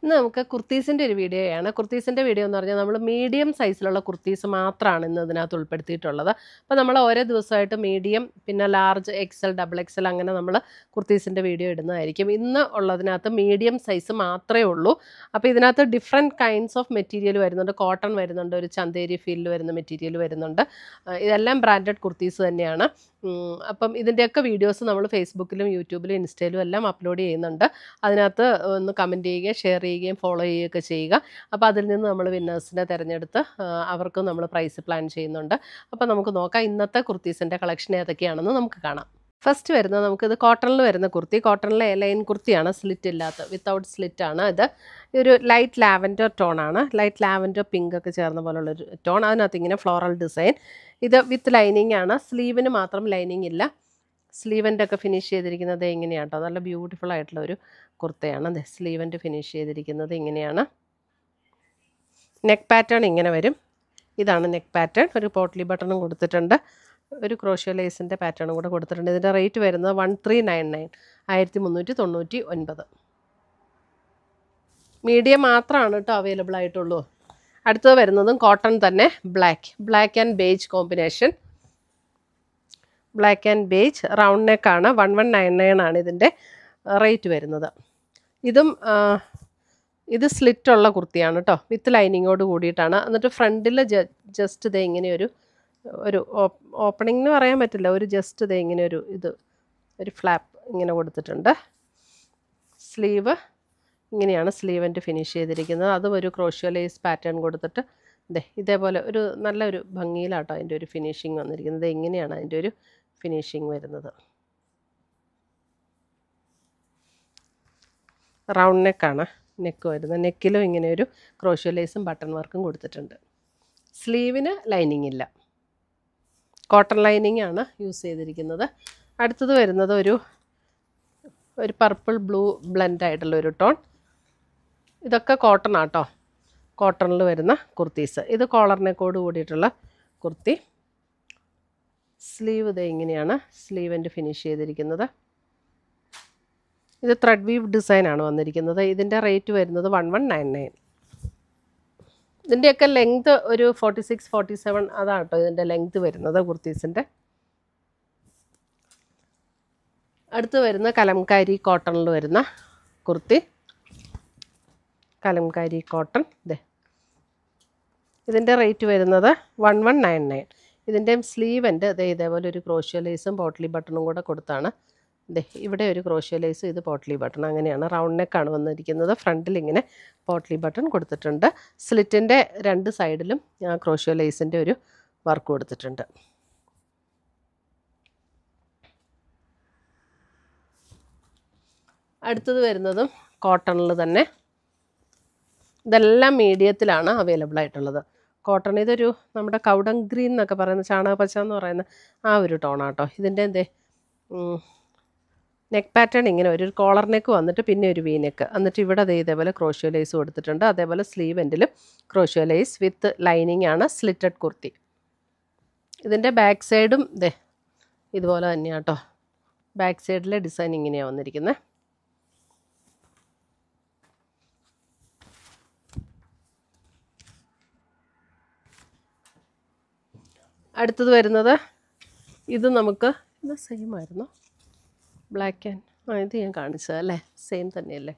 ഇന്ന് നമുക്ക് കുർത്തീസിൻ്റെ ഒരു വീഡിയോയാണ് കുർത്തീസിൻ്റെ വീഡിയോ എന്ന് പറഞ്ഞാൽ നമ്മൾ മീഡിയം സൈസിലുള്ള കുർത്തീസ് മാത്രമാണ് ഇന്ന് ഇതിനകത്ത് ഉൾപ്പെടുത്തിയിട്ടുള്ളത് അപ്പോൾ നമ്മൾ ഓരോ ദിവസമായിട്ട് മീഡിയം പിന്നെ ലാർജ് എക്സൽ ഡബിൾ എക്സൽ അങ്ങനെ നമ്മൾ കുർത്തീസിൻ്റെ വീഡിയോ ഇടുന്നതായിരിക്കും ഇന്ന് ഉള്ളതിനകത്ത് മീഡിയം സൈസ് മാത്രമേ ഉള്ളൂ അപ്പോൾ ഇതിനകത്ത് ഡിഫറെൻറ്റ് കൈൻഡ്സ് ഓഫ് മെറ്റീരിയൽ വരുന്നുണ്ട് കോട്ടൺ വരുന്നുണ്ട് ഒരു ചന്തേരി ഫീൽഡിൽ വരുന്ന മെറ്റീരിയൽ വരുന്നുണ്ട് ആ, ഇതെല്ലാം ബ്രാൻഡഡ് കുർത്തീസ് തന്നെയാണ് ഉം, അപ്പം ഇതിൻ്റെയൊക്കെ വീഡിയോസ് നമ്മൾ ഫേസ്ബുക്കിലും യൂട്യൂബിലും ഇൻസ്റ്റയിലും എല്ലാം അപ്ലോഡ് ചെയ്യുന്നുണ്ട് അതിനകത്ത് ഒന്ന് കമൻറ്റ് ചെയ്യുകയും ഷെയർ ചെയ്യുകയും ഫോളോ ചെയ്യുകയൊക്കെ ചെയ്യുക അപ്പോൾ അതിൽ നിന്ന് നമ്മൾ വിന്നേഴ്സിനെ തിരഞ്ഞെടുത്ത് ആ, അവർക്ക് നമ്മൾ പ്രൈസ് പ്ലാൻ ചെയ്യുന്നുണ്ട് അപ്പോൾ നമുക്ക് നോക്കാം ഇന്നത്തെ കുർത്തീസിൻ്റെ കളക്ഷൻ ഏതൊക്കെയാണെന്ന് നമുക്ക് കാണാം ഫസ്റ്റ് വരുന്നത് നമുക്കിത് കോട്ടണിൽ വരുന്ന കുർത്തി കോട്ടണിലെ ലൈൻ കുർത്തിയാണ് സ്ലിറ്റ് ഇല്ലാത്ത വിത്തൗട്ട് സ്ലിറ്റ് ആണ് ഇത് ഒരു ലൈറ്റ് ലാവൻഡർ ടോണാണ് ലൈറ്റ് ലാവൻഡർ പിങ്ക് ഒക്കെ ചേർന്ന പോലുള്ളൊരു ടോൺ അതിനകത്ത് ഇങ്ങനെ ഫ്ലോറൽ ഡിസൈൻ ഇത് വിത്ത് ലൈനിങ് ആണ് സ്ലീവിന് മാത്രം ലൈനിങ് ഇല്ല സ്ലീവൻ്റെ ഒക്കെ ഫിനിഷ് ചെയ്തിരിക്കുന്നത് ഇങ്ങനെയാണ് കേട്ടോ നല്ല ബ്യൂട്ടിഫുൾ ആയിട്ടുള്ള ഒരു കുർത്തയാണ് അതെ സ്ലീവൻ്റെ ഫിനിഷ് ചെയ്തിരിക്കുന്നത് ഇങ്ങനെയാണ് നെക്ക് പാറ്റേൺ ഇങ്ങനെ വരും ഇതാണ് നെക്ക് പാറ്റേൺ ഒരു പോട്ട്ലി ബട്ടണും കൊടുത്തിട്ടുണ്ട് ഒരു ക്രോഷ്യോ ലേസിൻ്റെ പാറ്റേണും കൂടെ കൊടുത്തിട്ടുണ്ട് ഇതിൻ്റെ റേറ്റ് വരുന്നത് വൺ ത്രീ നയൻ നയൻ ആയിരത്തി മുന്നൂറ്റി തൊണ്ണൂറ്റി ഒൻപത് മീഡിയം മാത്രമാണ് കേട്ടോ അവൈലബിൾ ആയിട്ടുള്ളൂ അടുത്തത് വരുന്നതും കോട്ടൺ തന്നെ black black and beige combination black and beige round നെക്കാണ് വൺ വൺ നയൻ നയൻ ആണ് ഇതിൻ്റെ റേറ്റ് വരുന്നത് ഇതും ആ, ഇത് സ്ലിറ്റ് ഉള്ള കുർത്തിയാണ് കേട്ടോ വിത്ത് ലൈനിങ്ങോട് കൂടിയിട്ടാണ് എന്നിട്ട് ഫ്രണ്ടിൽ ജസ്റ്റ് ഇത് ഇങ്ങനെ ഒരു ഒരു ഓപ്പണിംഗ് എന്ന് പറയാൻ പറ്റില്ല ഒരു ജസ്റ്റ് ഇത് ഇങ്ങനെ ഒരു ഇത് ഒരു ഫ്ലാപ്പ് ഇങ്ങനെ കൊടുത്തിട്ടുണ്ട് സ്ലീവ് ഇങ്ങനെയാണ് സ്ലീവൻ്റെ ഫിനിഷ് ചെയ്തിരിക്കുന്നത് അതും ഒരു ക്രോഷ്യോ ലേസ് പാറ്റേൺ കൊടുത്തിട്ട് ദേ ഇതേപോലെ ഒരു നല്ലൊരു ഭംഗിയിലാട്ടോ അതിൻ്റെ ഒരു ഫിനിഷിങ് വന്നിരിക്കുന്നത് ഇങ്ങനെയാണ് അതിൻ്റെ ഒരു ഫിനിഷിങ് വരുന്നത് റൗണ്ട് നെക്കാണ് നെക്ക് വരുന്നത് നെക്കിലും ഇങ്ങനെ ഒരു ക്രോഷ്യോ ലേസും ബട്ടൺ വർക്കും കൊടുത്തിട്ടുണ്ട് സ്ലീവിന് ലൈനിങ് ഇല്ല കോട്ടൺ ലൈനിങ് ആണ് യൂസ് ചെയ്തിരിക്കുന്നത് അടുത്തത് വരുന്നത് ഒരു ഒരു പർപ്പിൾ ബ്ലൂ ബ്ലെൻഡ് ആയിട്ടുള്ള ഒരു ടോൺ ഇതൊക്കെ കോട്ടൺ ആട്ടോ കോട്ടണിൽ വരുന്ന കുർത്തീസ് ഇത് കോളർ നെക്കോട് കൂടിയിട്ടുള്ള കുർത്തി സ്ലീവ് ഇത് ഇങ്ങനെയാണ് സ്ലീവിൻ്റെ ഫിനിഷ് ചെയ്തിരിക്കുന്നത് ഇത് ത്രെഡ് വീവ് ഡിസൈൻ ആണ് വന്നിരിക്കുന്നത് ഇതിൻ്റെ റേറ്റ് വരുന്നത് വൺ വൺ നയൻ നയൻ ഇതിൻ്റെയൊക്കെ ലെങ്ത് ഒരു ഫോർട്ടി സിക്സ് ഫോർട്ടി സെവൻ അതാണ് കേട്ടോ ഇതിൻ്റെ ലെങ്ത് വരുന്നത് കുർത്തീസിൻ്റെ അടുത്ത് വരുന്ന കലംകാരി കോട്ടണിൽ വരുന്ന കുർത്തി കലംകാരി കോട്ടൺ ഇതേ ഇതിൻ്റെ റേറ്റ് വരുന്നത് വൺ വൺ നയൻ നയൻ ഇതിൻ്റെയും സ്ലീവൻ്റെ ഇതേ ഇതേപോലെ ഒരു ക്രോഷ്യോ ലേസും പോട്ട്ലി ബട്ടണും കൂടെ കൊടുത്താണ് ഇതേ ഇവിടെ ഒരു ക്രോഷ്യോ ലേസ് ഇത് പോട്ട്ലി ബട്ടൺ അങ്ങനെയാണ് റൗണ്ട് നെക്കാണ് വന്നിരിക്കുന്നത് ഫ്രണ്ടിൽ ഇങ്ങനെ പോട്ട്ലി ബട്ടൺ കൊടുത്തിട്ടുണ്ട് സ്ലിറ്റിൻ്റെ രണ്ട് സൈഡിലും ക്രോഷ്യോ ലേസിൻ്റെ ഒരു വർക്ക് കൊടുത്തിട്ടുണ്ട് അടുത്തത് വരുന്നതും കോട്ടണിൽ തന്നെ ഇതെല്ലാം മീഡിയത്തിലാണ് അവൈലബിൾ ആയിട്ടുള്ളത് കോട്ടൺ ഇതൊരു നമ്മുടെ കൗഡൻ ഗ്രീൻ എന്നൊക്കെ പറയുന്ന ചാണകപ്പച്ച എന്ന് പറയുന്ന ആ ഒരു ടോണാട്ടോ ഇതിൻ്റെ എന്തേ നെക്ക് പാറ്റേൺ ഇങ്ങനെ ഒരു കോളർ നെക്ക് വന്നിട്ട് പിന്നെ ഒരു വി നെക്ക് എന്നിട്ട് ഇവിടെ ദേ ഇതേപോലെ ക്രോഷ്യോ ലേസ് കൊടുത്തിട്ടുണ്ട് അതേപോലെ സ്ലീവ് എൻഡിലും ക്രോഷ്യോ ലേസ് വിത്ത് ലൈനിങ് ആണ് സ്ലിറ്റഡ് കുർത്തി ഇതിൻ്റെ ബാക്ക് സൈഡും ദേ ഇതുപോലെ തന്നെയാണ് കേട്ടോ ബാക്ക് സൈഡിലെ ഡിസൈൻ ഇങ്ങനെയാണ് വന്നിരിക്കുന്നത് അടുത്തത് വരുന്നത് ഇത് നമുക്ക് ഇത് സെയിം ആയിരുന്നു ബ്ലാക്ക് ആൻഡ് ആ ഇത് ഞാൻ കാണിച്ചത് അല്ലേ സെയിം തന്നെയല്ലേ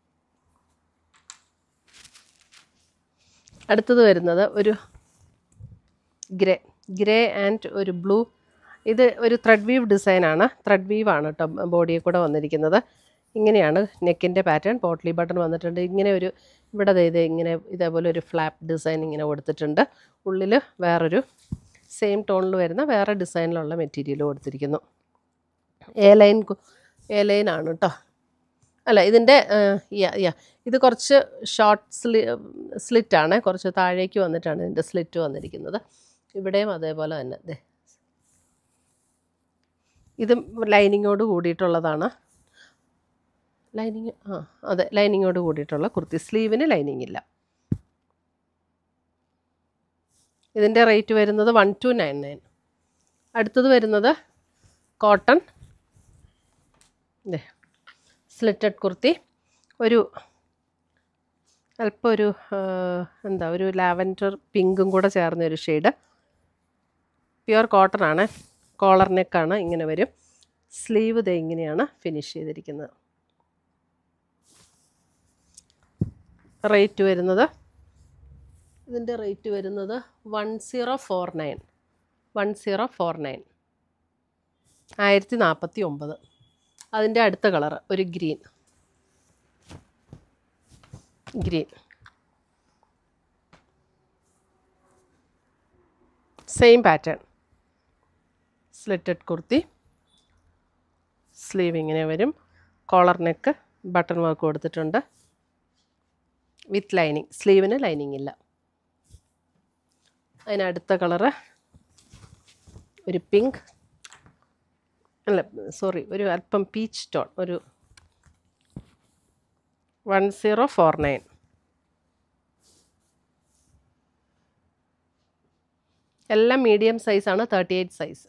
അടുത്തത് വരുന്നത് ഒരു ഗ്രേ ഗ്രേ ആൻഡ് ഒരു ബ്ലൂ ഇത് ഒരു ത്രെഡ് വീവ് ഡിസൈനാണ് ത്രെഡ് വീവ് ആണ് കേട്ടോ ബോഡിയിൽ കൂടെ വന്നിരിക്കുന്നത് ഇങ്ങനെയാണ് നെക്കിൻ്റെ പാറ്റേൺ പോട്ട്ലി ബട്ടൺ വന്നിട്ടുണ്ട് ഇങ്ങനെ ഒരു ഇവിടെ ദേ ഇത് ഇങ്ങനെ ഇതേപോലെ ഒരു ഫ്ലാപ്പ് ഡിസൈൻ ഇങ്ങനെ കൊടുത്തിട്ടുണ്ട് ഉള്ളിൽ വേറൊരു സെയിം ടോണിൽ വരുന്ന വേറെ ഡിസൈനിലുള്ള മെറ്റീരിയൽ കൊടുത്തിരിക്കുന്നു എ ലൈൻ എ ലൈൻ ആണ് കേട്ടോ അല്ല ഇതിൻ്റെ യാ യാ ഇത് കുറച്ച് ഷോർട്ട് സ്ലി സ്ലിറ്റാണ് കുറച്ച് താഴേക്ക് വന്നിട്ടാണ് ഇതിൻ്റെ സ്ലിറ്റ് വന്നിരിക്കുന്നത് ഇവിടെയും അതേപോലെ തന്നെ ദേ ഇതും ലൈനിങ്ങോട് കൂടിയിട്ടുള്ളതാണ് ലൈനിങ് ആ അതെ ലൈനിങ്ങോട് കൂടിയിട്ടുള്ള കുർത്തി സ്ലീവിന് ലൈനിങ് ഇല്ല ഇതിൻ്റെ റേറ്റ് വരുന്നത് വൺ ടു നയൻ നയൻ അടുത്തത് വരുന്നത് കോട്ടൺ ഇതേ സ്ലിറ്റഡ് കുർത്തി ഒരു അല്പം ഒരു ആ, എന്താ ഒരു ലാവൻഡർ പിങ്കും കൂടെ ചേർന്ന ഒരു ഷെയ്ഡ് പ്യുവർ കോട്ടൺ ആണ് കോളർ നെക്കാണ് ഇങ്ങനെ വരും സ്ലീവ് ദേ ഇങ്ങനെയാണ് ഫിനിഷ് ചെയ്തിരിക്കുന്നത് റേറ്റ് വരുന്നത് ഇതിൻ്റെ റേറ്റ് വരുന്നത് one zero four nine one zero four nine ആയിരത്തി നാൽപ്പത്തി ഒമ്പത് അതിൻ്റെ അടുത്ത കളർ ഒരു green green same pattern slitted kurti sleeve ഇങ്ങനെ വരും കോളർ നെക്ക് ബട്ടൺ വർക്ക് കൊടുത്തിട്ടുണ്ട് വിത്ത് ലൈനിങ് സ്ലീവിന് ലൈനിങ് ഇല്ല അതിനടുത്ത കളറ് ഒരു പിങ്ക് അല്ല സോറി ഒരു അല്പം പീച്ച് ടോൺ ഒരു വൺ സീറോ ഫോർ നയൻ എല്ലാം മീഡിയം സൈസാണ് തേർട്ടി എയ്റ്റ് സൈസ്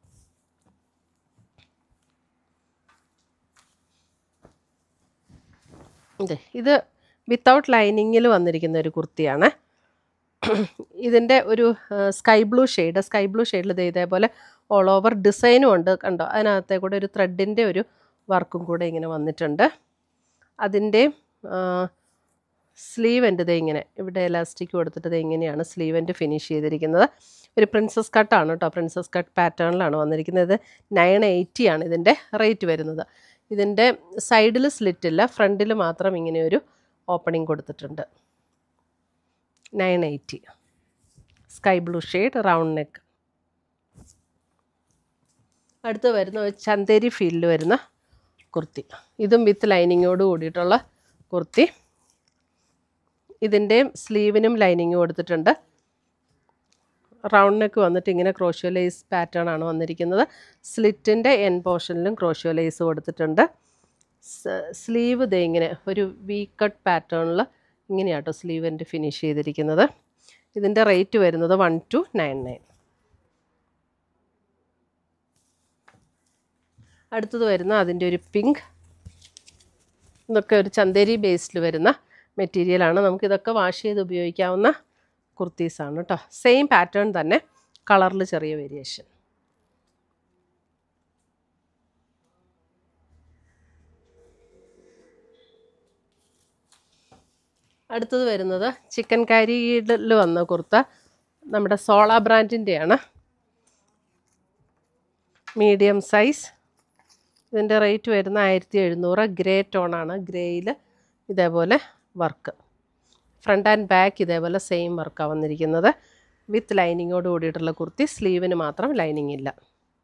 ഇത് ഇത് വിത്തൗട്ട് ലൈനിങ്ങിൽ വന്നിരിക്കുന്ന ഒരു കുർത്തിയാണ് ഇതിൻ്റെ ഒരു sky blue shade sky blue ഷെയ്ഡിൽ ഇത് ഇതേപോലെ ഓൾ ഓവർ ഡിസൈനും ഉണ്ട് കണ്ടോ അതിനകത്തെ കൂടെ ഒരു ത്രെഡിൻ്റെ ഒരു വർക്കും കൂടെ ഇങ്ങനെ വന്നിട്ടുണ്ട് അതിൻ്റെ സ്ലീവ് എൻ്റെ ദേ ഇങ്ങനെ ഇവിടെ എലാസ്റ്റിക് കൊടുത്തിട്ട് ദേ ഇങ്ങനെയാണ് സ്ലീവ് എൻ്റെ ഫിനിഷ് ചെയ്തിരിക്കുന്നത് ഒരു പ്രിൻസസ് കട്ടാണ് കേട്ടോ പ്രിൻസസ് കട്ട് പാറ്റേണിലാണ് വന്നിരിക്കുന്നത് നയൻ എയ്റ്റി ആണ് ഇതിൻ്റെ റേറ്റ് വരുന്നത് ഇതിൻ്റെ സൈഡിൽ സ്ലിറ്റ് ഇല്ല ഫ്രണ്ടിൽ മാത്രം ഇങ്ങനെ ഒരു ഓപ്പണിംഗ് കൊടുത്തിട്ടുണ്ട് nine eighty sky blue shade round neck അടുത്ത് വരുന്ന ഒരു ചന്തേരി ഫീൽഡിൽ വരുന്ന കുർത്തി ഇതും വിത്ത് ലൈനിങ്ങോട് കൂടിയിട്ടുള്ള കുർത്തി ഇതിൻ്റെ സ്ലീവിനും ലൈനിങ് കൊടുത്തിട്ടുണ്ട് റൗണ്ട് നെക്ക് വന്നിട്ട് ഇങ്ങനെ ക്രോഷ്യോ ലേസ് പാറ്റേൺ ആണ് വന്നിരിക്കുന്നത് സ്ലിറ്റിൻ്റെ എൻ പോർഷനിലും ക്രോഷ്യോ ലേസ് കൊടുത്തിട്ടുണ്ട് സ്ലീവ് ദേ ഇങ്ങനെ ഒരു വി കട്ട് പാറ്റേണിൽ ഇങ്ങനെയാട്ടോ സ്ലീവിൻ്റെ ഫിനിഷ് ചെയ്തിരിക്കുന്നത് ഇതിൻ്റെ റേറ്റ് വരുന്നത് വൺ ടു നയൻ നയൻ അടുത്തത് വരുന്ന അതിൻ്റെ ഒരു പിങ്ക് ഇതൊക്കെ ഒരു ചന്തേരി ബേസ്ഡിൽ വരുന്ന മെറ്റീരിയലാണ് നമുക്കിതൊക്കെ വാഷ് ചെയ്ത് ഉപയോഗിക്കാവുന്ന കുർത്തീസാണ് കേട്ടോ സെയിം പാറ്റേൺ തന്നെ കളറിൽ ചെറിയ വേരിയേഷൻ അടുത്തത് വരുന്നത് ചിക്കൻ കാരിയിൽ വന്ന കുർത്ത നമ്മുടെ സോള ബ്രാൻഡിൻ്റെയാണ് മീഡിയം സൈസ് ഇതിൻ്റെ റേറ്റ് വരുന്ന ആയിരത്തി എഴുന്നൂറ് ഗ്രേ ടോണാണ് ഗ്രേയിൽ ഇതേപോലെ വർക്ക് ഫ്രണ്ട് ആൻഡ് ബാക്ക് ഇതേപോലെ സെയിം വർക്കാണ് വന്നിരിക്കുന്നത് വിത്ത് ലൈനിങ്ങോട് കൂടിയിട്ടുള്ള കുർത്തി സ്ലീവിന് മാത്രം ലൈനിങ് ഇല്ല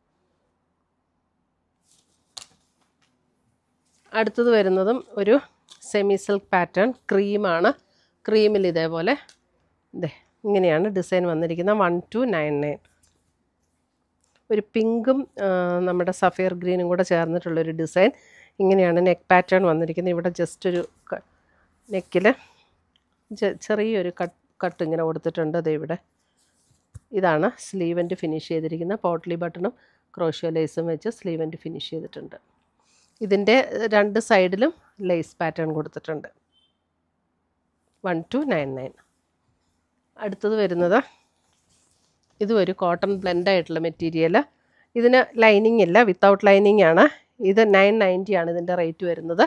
അടുത്തത് വരുന്നതും ഒരു സെമി സിൽക്ക് പാറ്റേൺ ക്രീമാണ് ക്രീമിൽ ഇതേപോലെ ഇതേ ഇങ്ങനെയാണ് ഡിസൈൻ വന്നിരിക്കുന്നത് വൺ ടു നയൻ നയൻ ഒരു പിങ്കും നമ്മുടെ സഫയർ ഗ്രീനും കൂടെ ചേർന്നിട്ടുള്ളൊരു ഡിസൈൻ ഇങ്ങനെയാണ് നെക്ക് പാറ്റേൺ വന്നിരിക്കുന്നത് ഇവിടെ ജസ്റ്റ് ഒരു നെക്കിൽ ചെറിയൊരു കട്ട് കട്ട് ഇങ്ങനെ കൊടുത്തിട്ടുണ്ട് അത് ഇവിടെ ഇതാണ് സ്ലീവൻ്റ് ഫിനിഷ് ചെയ്തിരിക്കുന്ന പോട്ട്ലി ബട്ടണും ക്രോഷ്യോ ലേസും വെച്ച് സ്ലീവൻ്റ് ഫിനിഷ് ചെയ്തിട്ടുണ്ട് ഇതിൻ്റെ രണ്ട് സൈഡിലും ലേസ് പാറ്റേൺ കൊടുത്തിട്ടുണ്ട് വൺ ടു നയൻ നയൻ അടുത്തത് വരുന്നത് ഇതും ഒരു കോട്ടൺ ബ്ലെൻഡ് ആയിട്ടുള്ള മെറ്റീരിയൽ ഇതിന് ലൈനിങ് ഇല്ല വിത്തൗട്ട് ലൈനിങ് ആണ് ഇത് നയൻ നയൻറ്റി ആണ് ഇതിൻ്റെ റേറ്റ് വരുന്നത്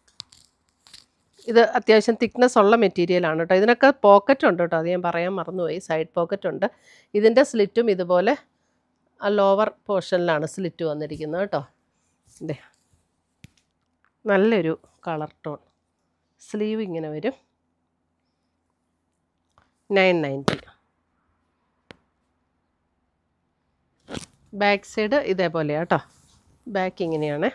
ഇത് അത്യാവശ്യം തിക്നെസ് ഉള്ള മെറ്റീരിയലാണ് കേട്ടോ ഇതിനൊക്കെ പോക്കറ്റ് ഉണ്ട് കേട്ടോ അത് ഞാൻ പറയാൻ മറന്നുപോയി സൈഡ് പോക്കറ്റ് ഉണ്ട് ഇതിൻ്റെ സ്ലിറ്റും ഇതുപോലെ ആ ലോവർ പോർഷനിലാണ് സ്ലിറ്റ് വന്നിരിക്കുന്നത് കേട്ടോ ഇതേ നല്ലൊരു കളർ ടോൺ സ്ലീവ് ഇങ്ങനെ വരും നയൻ നയൻറ്റി ബാക്ക് സൈഡ് ഇതേപോലെയാണ് കേട്ടോ ബാക്ക് ഇങ്ങനെയാണ്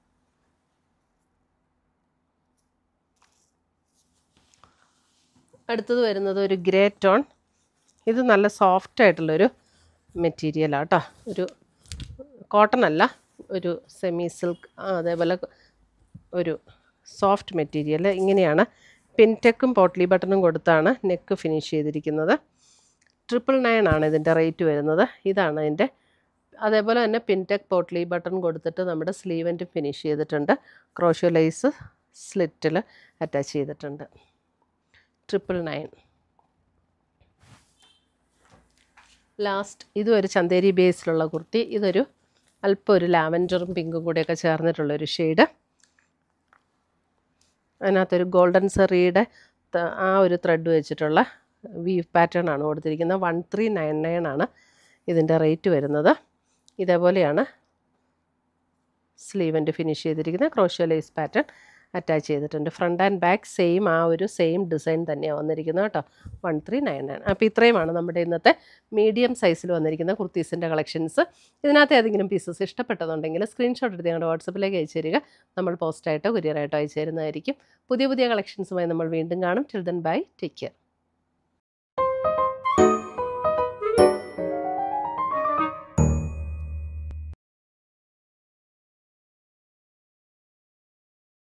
അടുത്തത് വരുന്നത് ഒരു ഗ്രേ ടോൺ ഇത് നല്ല സോഫ്റ്റ് ആയിട്ടുള്ളൊരു മെറ്റീരിയലാണ് കേട്ടോ ഒരു കോട്ടൺ അല്ല ഒരു സെമി സിൽക്ക് അതേപോലെ ഒരു സോഫ്റ്റ് മെറ്റീരിയൽ ഇങ്ങനെയാണ് പിൻടെക്കും പോട്ട്ലി ബട്ടണും കൊടുത്താണ് നെക്ക് ഫിനിഷ് ചെയ്തിരിക്കുന്നത് ട്രിപ്പിൾ നയൻ ആണ് ഇതിൻ്റെ റേറ്റ് വരുന്നത് ഇതാണ് അതിൻ്റെ അതേപോലെ തന്നെ പിൻടെക് പോട്ട്ലി ബട്ടൺ കൊടുത്തിട്ട് നമ്മുടെ സ്ലീവൻ്റ് ഫിനിഷ് ചെയ്തിട്ടുണ്ട് ക്രോഷ്യോ ലൈസ് സ്ലിറ്റിൽ അറ്റാച്ച് ചെയ്തിട്ടുണ്ട് ട്രിപ്പിൾ നയൻ ലാസ്റ്റ് ഇതും ഒരു ചന്തേരി ബേസിലുള്ള കുർത്തി ഇതൊരു അല്പം ഒരു ലാവൻഡറും പിങ്കും കൂടെയൊക്കെ ചേർന്നിട്ടുള്ളൊരു ഷെയ്ഡ് അതിനകത്തൊരു ഗോൾഡൻ സെറിയുടെ ത- ആ ഒരു ത്രെഡ് വെച്ചിട്ടുള്ള വീവ് പാറ്റേൺ ആണ് കൊടുത്തിരിക്കുന്നത് വൺ ത്രീ നയൻ നയൻ ആണ് ഇതിൻ്റെ റേറ്റ് വരുന്നത് ഇതേപോലെയാണ് സ്ലീവൻ്റെ ഫിനിഷ് ചെയ്തിരിക്കുന്നത് ക്രോഷ്യോ ലേസ് പാറ്റേൺ അറ്റാച്ച് ചെയ്തിട്ടുണ്ട് ഫ്രണ്ട് ആൻഡ് ബാക്ക് സെയിം ആ ഒരു സെയിം ഡിസൈൻ തന്നെയാണ് വന്നിരിക്കുന്നത് കേട്ടോ വൺ ത്രീ നയൻ നയൻ അപ്പോൾ ഇത്രയുമാണ് നമ്മുടെ ഇന്നത്തെ മീഡിയം സൈസിൽ വന്നിരിക്കുന്ന കുർത്തീസിൻ്റെ കളക്ഷൻസ് ഇതിനകത്ത് ഏതെങ്കിലും പീസസ് ഇഷ്ടപ്പെട്ടതുണ്ടെങ്കിൽ സ്ക്രീൻഷോട്ട് എടുത്ത് ഞങ്ങളുടെ വാട്സപ്പിലേക്ക് അയച്ചു തരിക നമ്മൾ പോസ്റ്റായിട്ടോ കൊറിയറായിട്ടോ അയച്ചു തരുന്നതായിരിക്കും പുതിയ പുതിയ കളക്ഷൻസുമായി നമ്മൾ വീണ്ടും കാണും ചിൽഡ്രൻ ബൈ ടേക്ക് കെയർ